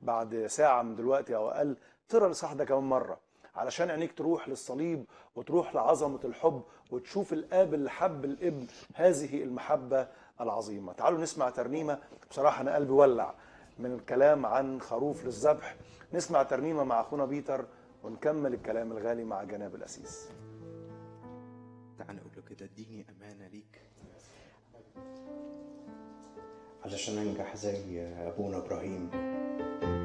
بعد ساعة من دلوقتي أو أقل تقرا الإصحاح ده كمان مرة علشان عينيك تروح للصليب وتروح لعظمة الحب وتشوف الآب اللي حب الابن هذه المحبة العظيمة تعالوا نسمع ترنيمة بصراحة أنا قلبي ولع من الكلام عن خروف للذبح نسمع ترنيمة مع أخونا بيتر ونكمل الكلام الغالي مع جناب الأسيس تعال نقول له كده اديني امانه ليك علشان انجح زي ابونا ابراهيم